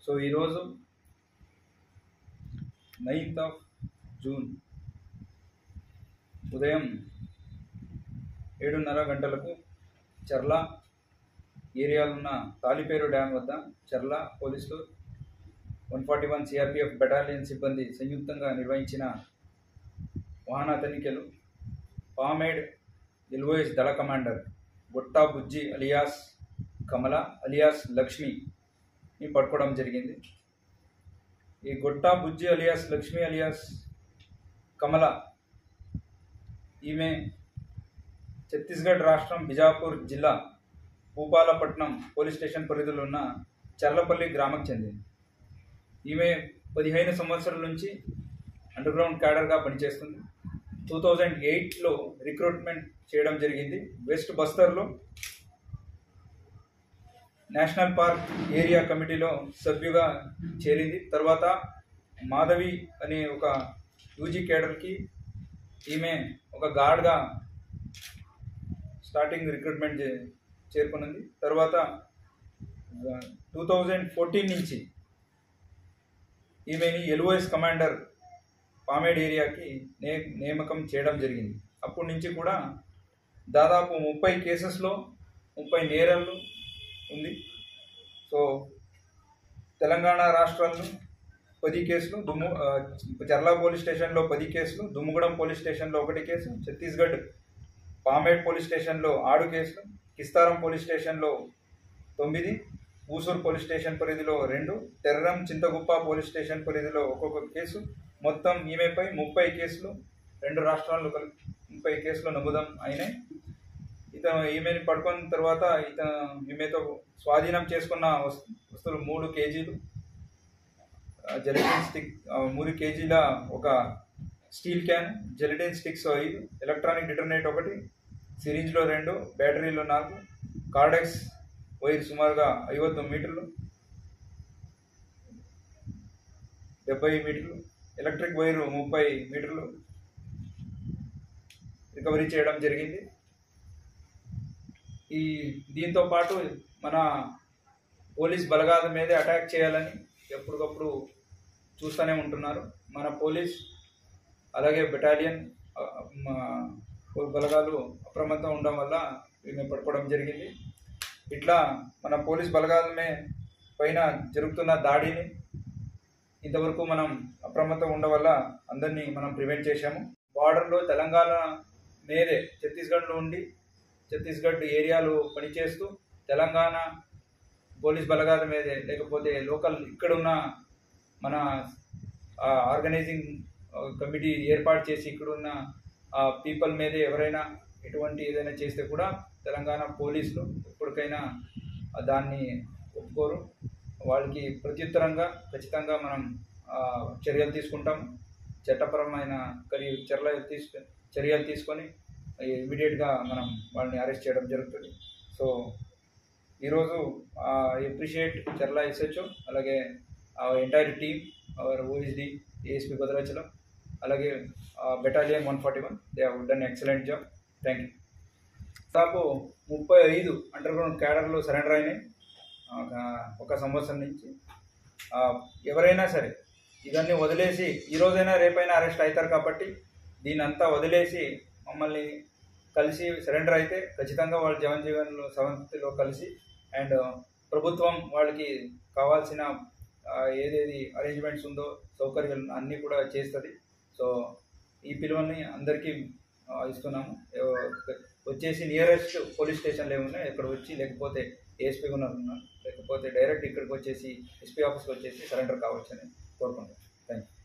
so ఈరోజు ninth of June ఉదయం ఏడున్నర గంటలకు చర్ల ఏరియాలో ఉన్న తాలిపేరు డ్యామ్ వద్ద చర్ల పోలీసులు one forty one CRPF battalion సిబ్బంది సంయుక్తంగా నిర్వహించిన వాహన తనిఖీలు పామేడ్ ఎల్ఓఎస్ దళ commander Gutta Bujji alias Kamala alias లక్ష్మిని పట్టుకోవడం జరిగింది ఈ గుట్టా బుజ్జి అలియాస్ లక్ష్మి అలియాస్ కమల ఈమె ఛత్తీస్గఢ్ రాష్ట్రం బిజాపూర్ జిల్లా భూపాలపట్నం పోలీస్ స్టేషన్ పరిధిలో ఉన్న చర్లపల్లి గ్రామకు చెందింది ఈమె పదిహేను సంవత్సరాల నుంచి అండర్ గ్రౌండ్ క్యాడర్గా పనిచేస్తుంది టూ థౌజండ్ ఎయిట్లో రిక్రూట్మెంట్ చేయడం జరిగింది వెస్ట్ బస్తర్లో నేషనల్ పార్క్ ఏరియా కమిటీలో సభ్యుగా చేరింది తర్వాత మాధవి అనే ఒక యూజీ కేడర్కి ఈమె ఒక గార్డ్గా స్టార్టింగ్ రిక్రూట్మెంట్ చే చేరుకున్నది తర్వాత టూ థౌజండ్ ఫోర్టీన్ నుంచి ఈమెని ఎల్ఓఎస్ కమాండర్ పామేడ్ ఏరియాకి నే నియామకం చేయడం జరిగింది అప్పటి నుంచి కూడా దాదాపు ముప్పై కేసెస్లో ముప్పై నేరాలు ఉంది సో తెలంగాణ రాష్ట్రాల్లో పది కేసులు దుమ్ము ఆ, చర్లా పోలీస్ స్టేషన్లో పది కేసులు దుమ్ముగూడెం పోలీస్ స్టేషన్లో ఒకటి కేసు ఛత్తీస్గఢ్ పామేడ్ పోలీస్ స్టేషన్లో ఆరు కేసులు కిస్తారం పోలీస్ స్టేషన్లో తొమ్మిది ఊసూర్ పోలీస్ స్టేషన్ పరిధిలో రెండు తెర్రం చింతగుప్ప పోలీస్ స్టేషన్ పరిధిలో ఒక్కొక్క కేసు మొత్తం ఈమెపై ముప్పై కేసులు రెండు రాష్ట్రాల్లో కలిపి ముప్పై కేసులు నమోదం అయినాయి ఇతను ఈమెని పడుకున్న తర్వాత ఇతను ఈమెతో స్వాధీనం చేసుకున్న వస్తు వస్తువులు మూడు కేజీలు జెలటిన్ స్టిక్ ఆ, మూడు కేజీల ఒక స్టీల్ క్యాన్ జెలటిన్ స్టిక్స్ ఐదు ఎలక్ట్రానిక్ డిటర్నేట్ ఒకటి సిరింజ్లో రెండు బ్యాటరీలో నాలుగు కార్డెక్స్ వైర్ సుమారుగా ఐవత్తు మీటర్లు డెబ్బై మీటర్లు ఎలక్ట్రిక్ వైరు ముప్పై మీటర్లు రికవరీ చేయడం జరిగింది ఈ దీంతో పాటు మన పోలీస్ బలగాల మీదే అటాక్ చేయాలని ఎప్పటికప్పుడు చూస్తూనే ఉంటున్నారు మన పోలీస్ అలాగే బెటాలియన్ ఆ, మా బలగాలు అప్రమత్తం ఉండడం వల్ల ఈమె పట్టుకోవడం జరిగింది ఇట్లా మన పోలీస్ బలగాల మే- పైన జరుగుతున్న దాడిని ఇంతవరకు మనం అప్రమత్తం ఉండడం వల్ల అందరినీ మనం ప్రివెంట్ చేశాము బార్డర్లో తెలంగాణ మీదే ఛత్తీస్గఢ్లో ఉండి ఛత్తీస్గఢ్ ఏరియాలో పనిచేస్తూ తెలంగాణ పోలీస్ బలగాల మీదే లేకపోతే లోకల్ ఇక్కడున్న మన ఆర్గనైజింగ్ కమిటీ ఏర్పాటు చేసి ఇక్కడున్న పీపుల్ మీదే ఎవరైనా ఎటువంటి ఏదైనా చేస్తే కూడా తెలంగాణ పోలీసులు ఎప్పటికైనా దాన్ని ఒప్పుకోరు వాళ్ళకి ప్రత్యుత్తరంగా ఖచ్చితంగా మనం ఆ, చర్యలు తీసుకుంటాం చట్టపరమైన కలి చర్యలు తీసుకు చర్యలు తీసుకొని ఇమీడియట్గా మనం వాళ్ళని అరెస్ట్ చేయడం జరుగుతుంది సో ఈరోజు ఎప్రిషియేట్ చర్ల ఎస్హెచ్ఓ అలాగే entire team our OSD ASP Bhadrachalam అలాగే battalion one forty one they have done excellent job thank you దాదాపు ముప్పై ఐదు అండర్ గ్రౌండ్ క్యాడర్లు సరెండర్ అయినాయి ఒక ఒక సంవత్సరం నుంచి ఆ, ఎవరైనా సరే ఇవన్నీ వదిలేసి ఈ రోజైనా రేపైనా అరెస్ట్ అవుతారు కాబట్టి దీని అంతా వదిలేసి మమ్మల్ని కలిసి సరెండర్ అయితే ఖచ్చితంగా వాళ్ళ జవన్ జీవన్లో సెవెంత్లో కలిసి అండ్ ప్రభుత్వం వాళ్ళకి కావాల్సిన ఆ, ఏదేది అరేంజ్మెంట్స్ ఉందో సౌకర్యాలు అన్నీ కూడా చేస్తుంది సో ఈ పిలువని అందరికీ ఆ, ఇస్తున్నాము ఎవ- వచ్చేసి నియరెస్ట్ పోలీస్ స్టేషన్లు ఏమున్నాయి ఇక్కడ వచ్చి లేకపోతే ఏఎస్పీ ఉన్నారు లేకపోతే డైరెక్ట్ ఇక్కడికి వచ్చేసి ఎస్పీ ఆఫీస్కి వచ్చేసి సరెండర్ కావచ్చని కోరుకుంటాను థ్యాంక్ యూ